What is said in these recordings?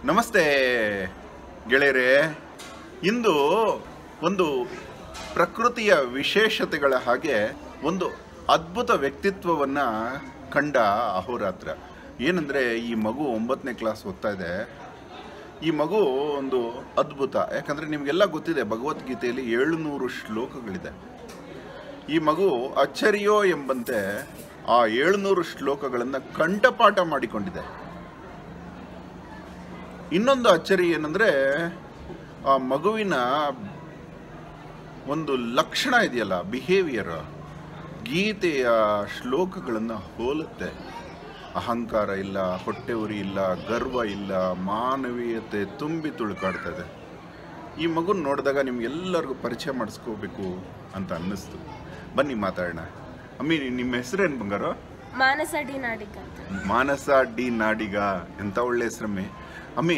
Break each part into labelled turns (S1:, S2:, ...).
S1: ನಮಸ್ತೆ ಗೆಳೆಯರೇ ಇಂದು ಒಂದು ಪ್ರಕೃತಿಯ ವಿಶೇಷತೆಗಳ ಹಾಗೆ ಒಂದು ಅದ್ಭುತ ವ್ಯಕ್ತಿತ್ವವನ್ನು ಕಂಡ ಅಹೋರಾತ್ರ ಏನಂದರೆ ಈ ಮಗು ಒಂಬತ್ತನೇ ಕ್ಲಾಸ್ ಓದ್ತಾ ಇದೆ ಈ ಮಗು ಒಂದು ಅದ್ಭುತ ಯಾಕಂದರೆ ನಿಮಗೆಲ್ಲ ಗೊತ್ತಿದೆ ಭಗವದ್ಗೀತೆಯಲ್ಲಿ ಏಳುನೂರು ಶ್ಲೋಕಗಳಿದೆ ಈ ಮಗು ಅಚ್ಚರಿಯೋ ಎಂಬಂತೆ ಆ ಏಳುನೂರು ಶ್ಲೋಕಗಳನ್ನು ಕಂಠಪಾಠ ಮಾಡಿಕೊಂಡಿದೆ ಇನ್ನೊಂದು ಅಚ್ಚರಿ ಏನಂದ್ರೆ ಆ ಮಗುವಿನ ಒಂದು ಲಕ್ಷಣ ಇದೆಯಲ್ಲ ಬಿಹೇವಿಯರ್ ಗೀತೆಯ ಶ್ಲೋಕಗಳನ್ನು ಹೋಲುತ್ತೆ ಅಹಂಕಾರ ಇಲ್ಲ ಹೊಟ್ಟೆ ಉರಿ ಇಲ್ಲ ಗರ್ವ ಇಲ್ಲ ಮಾನವೀಯತೆ ತುಂಬಿ ತುಳುಕಾಡ್ತಾ ಇದೆ ಈ ಮಗುನ ನೋಡಿದಾಗ ನಿಮ್ಗೆಲ್ಲರಿಗೂ ಪರಿಚಯ ಮಾಡಿಸ್ಕೋಬೇಕು ಅಂತ ಅನ್ನಿಸ್ತು ಬನ್ನಿ ಮಾತಾಡೋಣ ಅಮ್ಮಿ ನಿಮ್ಮ ಹೆಸರೇನು ಬಂಗಾರ
S2: ಮಾನಸ ಡಿ ನಾಡಿಗ್ ಅಂತ
S1: ಮಾನಸ ಡಿ ನಾಡಿಗ ಎಂಥ ಒಳ್ಳೆ ಹೆಸರಮ್ಮೆ ಅಮ್ಮಿ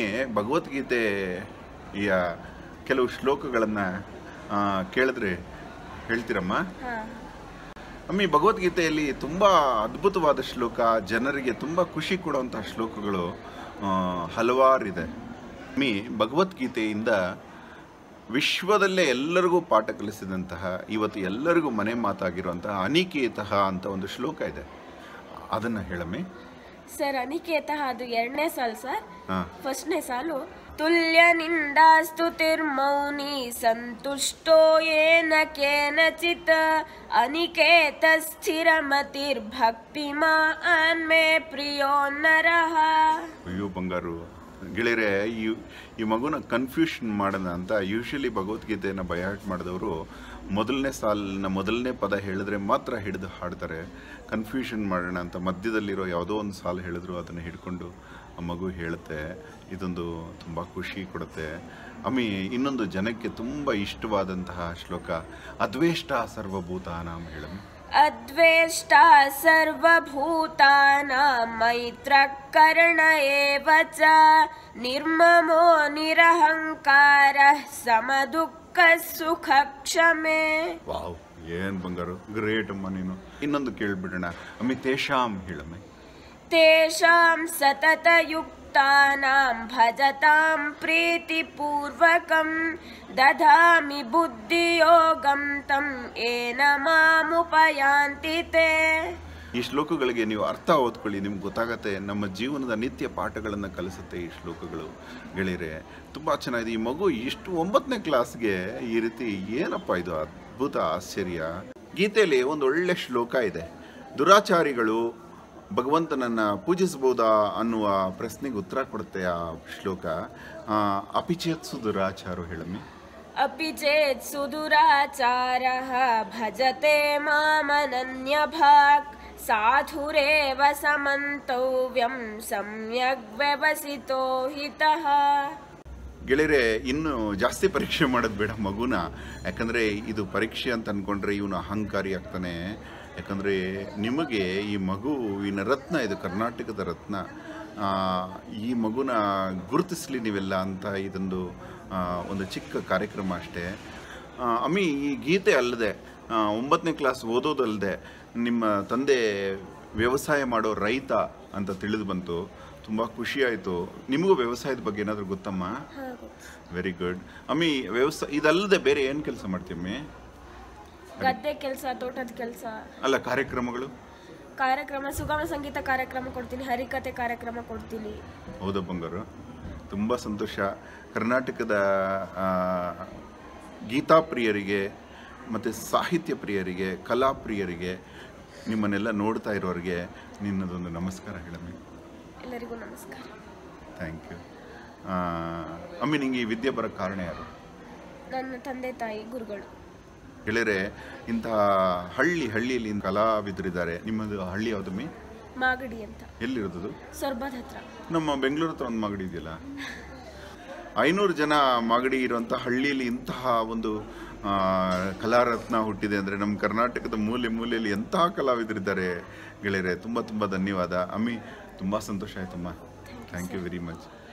S1: ಭಗವದ್ಗೀತೆಯ ಕೆಲವು ಶ್ಲೋಕಗಳನ್ನು ಕೇಳಿದ್ರೆ ಹೇಳ್ತೀರಮ್ಮ
S2: ಹಾ
S1: ಅಮ್ಮಿ ಭಗವದ್ಗೀತೆಯಲ್ಲಿ ತುಂಬ ಅದ್ಭುತವಾದ ಶ್ಲೋಕ ಜನರಿಗೆ ತುಂಬ ಖುಷಿ ಕೊಡುವಂತಹ ಶ್ಲೋಕಗಳು ಆ, ಹಲವಾರಿದೆ ಅಮ್ಮಿ ಭಗವದ್ಗೀತೆಯಿಂದ ವಿಶ್ವದಲ್ಲೇ ಎಲ್ಲರಿಗೂ ಪಾಠ ಕಲಿಸಿದಂತಹ ಇವತ್ತು ಎಲ್ಲರಿಗೂ ಮನೆ ಮಾತಾಗಿರುವಂತಹ ಅನಿಕೇತಃ ಅಂತ ಒಂದು ಶ್ಲೋಕ ಇದೆ ಅದನ್ನು ಹೇಳಮ್ಮಿ
S2: ಸರ್ ಅನಿಕೇತ ಅದು ಎರಡನೇ ಸಾಲು ಸರ್
S1: ಹಾಂ
S2: ಫಸ್ಟ್ನೇ ಸಾಲು ತುಲ್ಯ ನಿಂದಾ ಸ್ತುತಿರ್ಮೌನಿ ಸಂತುಷ್ಟೋ ಏನ ಕೇನಚಿತ್ ಅನಿಕೇತ ಸ್ಥಿರಮತಿರ್ಭಕ್ತಿಮಾ ಅನ್ಮೇ ಪ್ರಿಯೋ ನರಃ
S1: ಅಯ್ಯೋ ಬಂಗಾರು ಗೆಳೆಯರೆ ಈ ಈ ಮಗುನ ಕನ್ಫ್ಯೂಷನ್ ಮಾಡೋಣ ಅಂತ ಯೂಶಲಿ ಭಗವದ್ಗೀತೆಯನ್ನು ಬಯಾಟ್ ಮಾಡಿದವರು ಮೊದಲನೇ ಸಾಲಿನ ಮೊದಲನೇ ಪದ ಹೇಳಿದ್ರೆ ಮಾತ್ರ ಹಿಡಿದು ಹಾಡ್ತಾರೆ ಕನ್ಫ್ಯೂಷನ್ ಮಾಡೋಣ ಅಂತ ಮಧ್ಯದಲ್ಲಿರೋ ಯಾವುದೋ ಒಂದು ಸಾಲು ಹೇಳಿದ್ರು ಅದನ್ನು ಹಿಡ್ಕೊಂಡು ಆ ಮಗು ಹೇಳುತ್ತೆ ಇದೊಂದು ತುಂಬ ಖುಷಿ ಕೊಡುತ್ತೆ ಅಮ್ಮಿ ಇನ್ನೊಂದು ಜನಕ್ಕೆ ತುಂಬ ಇಷ್ಟವಾದಂತಹ ಶ್ಲೋಕ ಅದ್ವೇಷ್ಟ ಸರ್ವಭೂತಾನಾಂ ಹೇಳಮ್ಮಿ
S2: ಅದ್ವೇಷ್ಟ ಸರ್ವಭೂತಾನಾಂ ಮೈತ್ರಕರ್ಣ ಏವ ಚ ನಿರ್ಮಮೋ ನಿರಹಂಕಾರ ಸಮದುಃಖ ಸುಖ ಕ್ಷಮೆ
S1: ವಾವ್ ಏನ್ ಬಂಗಾರು ಗ್ರೇಟ್ ಅಮ್ಮ ನೀನು ಇನ್ನೊಂದು ಕೇಳ್ಬಿಡೋಣ ಅಮ್ಮಿ ತೇಷಾಂ ಹೇಳಮ್ಮೆ
S2: ತೇಷಾಂ ಸತತಯುಕ್ತಾನಾಂ ಭಜತಾಂ ಪ್ರೀತಿಪೂರ್ವಕಂ ದಧಾಮಿ ಬುದ್ಧಿಯೋಗಂ ತಂ ಏನ ಮಾಮುಪಯಾಂತಿ ತೇ
S1: ಈ ಶ್ಲೋಕಗಳಿಗೆ ನೀವು ಅರ್ಥ ಓದ್ಕೊಳ್ಳಿ ನಿಮ್ಗೆ ಗೊತ್ತಾಗತ್ತೆ ನಮ್ಮ ಜೀವನದ ನಿತ್ಯ ಪಾಠಗಳನ್ನು ಕಲಿಸುತ್ತೆ ಈ ಶ್ಲೋಕಗಳು ಗೆಳೆಯರೆ ತುಂಬ ಚೆನ್ನಾಗಿದೆ ಈ ಮಗು ಇಷ್ಟು ಒಂಬತ್ತನೇ ಕ್ಲಾಸ್ಗೆ ಈ ರೀತಿ ಏನಪ್ಪ ಇದು ಅದ್ಭುತ ಆಶ್ಚರ್ಯ ಗೀತೆಯಲ್ಲಿ ಒಂದು ಒಳ್ಳೆ ಶ್ಲೋಕ ಇದೆ ದುರಾಚಾರಿಗಳು ಭಗವಂತನನ್ನ ಪೂಜಿಸಬಹುದಾ ಅನ್ನುವ ಪ್ರಶ್ನೆಗೆ ಉತ್ತರ ಕೊಡುತ್ತೆ ಆ ಶ್ಲೋಕ ಆ, ಅಪಿಚೇತ್ಸು ದುರಾಚಾರು ಹೇಳಮ್ಮಿ
S2: अपि चेत् सुदुराचारः भजते मामनन्यभाक् साधुरेव समन्तव्यं सम्यग् व्यवसितो हितः
S1: ಗೆಳೆಯರೆ ಇನ್ನು ಜಾಸ್ತಿ ಪರೀಕ್ಷೆ ಮಾಡೋದು ಬೇಡ ಮಗುನ ಯಾಕಂದರೆ ಇದು ಪರೀಕ್ಷೆ ಅಂತ ಅಂದ್ಕೊಂಡ್ರೆ ಇವನು ಅಹಂಕಾರಿ ಆಗ್ತಾನೆ ಯಾಕಂದರೆ ನಿಮಗೆ ಈ ಮಗುವಿನ ರತ್ನ ಇದು ಕರ್ನಾಟಕದ ರತ್ನ ಆ, ಈ ಮಗುನ ಗುರುತಿಸಲಿ ನೀವೆಲ್ಲ ಅಂತ ಇದೊಂದು ಆ, ಒಂದು ಚಿಕ್ಕ ಕಾರ್ಯಕ್ರಮ ಅಷ್ಟೇ ಆ, ಅಮ್ಮಿ ಈ ಗೀತೆ ಅಲ್ಲದೆ ಆ, ಒಂಬತ್ತನೇ ಕ್ಲಾಸ್ ಓದೋದಲ್ಲದೆ ನಿಮ್ಮ ತಂದೆ ವ್ಯವಸಾಯ ಮಾಡೋ ರೈತ ಅಂತ ತಿಳಿದು ಬಂತು ತುಂಬ ಖುಷಿಯಾಯಿತು ನಿಮಗೂ ವ್ಯವಸಾಯದ ಬಗ್ಗೆ ಏನಾದರೂ ಗೊತ್ತಮ್ಮ ವೆರಿ ಗುಡ್ ಅಮ್ಮಿ ವ್ಯವಸಾಯ ಇದಲ್ಲದೆ ಬೇರೆ ಏನು ಕೆಲಸ ಮಾಡ್ತೀಯಮ್ಮಿ
S2: ಗದ್ದೆ ಕೆಲಸ ತೋಟದ ಕೆಲಸ
S1: ಅಲ್ಲ ಕಾರ್ಯಕ್ರಮಗಳು
S2: ಕಾರ್ಯಕ್ರಮ ಸುಗಮ ಸಂಗೀತ ಕಾರ್ಯಕ್ರಮ ಕೊಡ್ತೀನಿ ಹರಿಕತೆ ಕಾರ್ಯಕ್ರಮ ಕೊಡ್ತೀನಿ
S1: ಹೌದಾ ಬಂಗಾರು ತುಂಬ ಸಂತೋಷ ಕರ್ನಾಟಕದ ಆ, ಗೀತಾಪ್ರಿಯರಿಗೆ ಮತ್ತು ಸಾಹಿತ್ಯ ಪ್ರಿಯರಿಗೆ ಕಲಾಪ್ರಿಯರಿಗೆ ನಿಮ್ಮನ್ನೆಲ್ಲ ನೋಡ್ತಾ ಇರೋರಿಗೆ ನಿನ್ನದೊಂದು ನಮಸ್ಕಾರ ಹೇಳಮ್ಮಿ
S2: ಎಲ್ಲರಿಗೂ ನಮಸ್ಕಾರ
S1: ಥ್ಯಾಂಕ್ ಯು ಅಮ್ಮಿ ನಿಂಗೆ ಈ ವಿದ್ಯೆ ಬರೋಕ್ಕೆ ಕಾರಣ ಯಾರು
S2: ನನ್ನ ತಂದೆ ತಾಯಿ ಗುರುಗಳು
S1: ಗೆಳೆಯರೆ ಇಂತಹ ಹಳ್ಳಿ ಹಳ್ಳಿಯಲ್ಲಿ ಕಲಾವಿದರಿದ್ದಾರೆ ನಿಮ್ಮದು ಹಳ್ಳಿ ಯಾವುದಮ್ಮಿ
S2: ಮಾಗಡಿ ಅಂತ
S1: ಎಲ್ಲಿರೋದು
S2: ಸೊರ್ಬದ ಹತ್ರ
S1: ನಮ್ಮ ಬೆಂಗಳೂರು ಹತ್ರ ಒಂದು ಮಾಗಡಿ ಇದೆಯಲ್ಲ ಐನೂರು ಜನ ಮಾಗಡಿ ಇರುವಂಥ ಹಳ್ಳಿಯಲ್ಲಿ ಇಂತಹ ಒಂದು ಆ, ಕಲಾರತ್ನ ಹುಟ್ಟಿದೆ ಅಂದರೆ ನಮ್ಮ ಕರ್ನಾಟಕದ ಮೂಲೆ ಮೂಲೆಯಲ್ಲಿ ಎಂತಹ ಕಲಾವಿದರಿದ್ದಾರೆ ಗೆಳೆಯರೆ ತುಂಬ ತುಂಬ ಧನ್ಯವಾದ ಅಮ್ಮಿ ತುಂಬ ಸಂತೋಷ ಆಯ್ತಮ್ಮ ಥ್ಯಾಂಕ್ ಯು ವೆರಿ ಮಚ್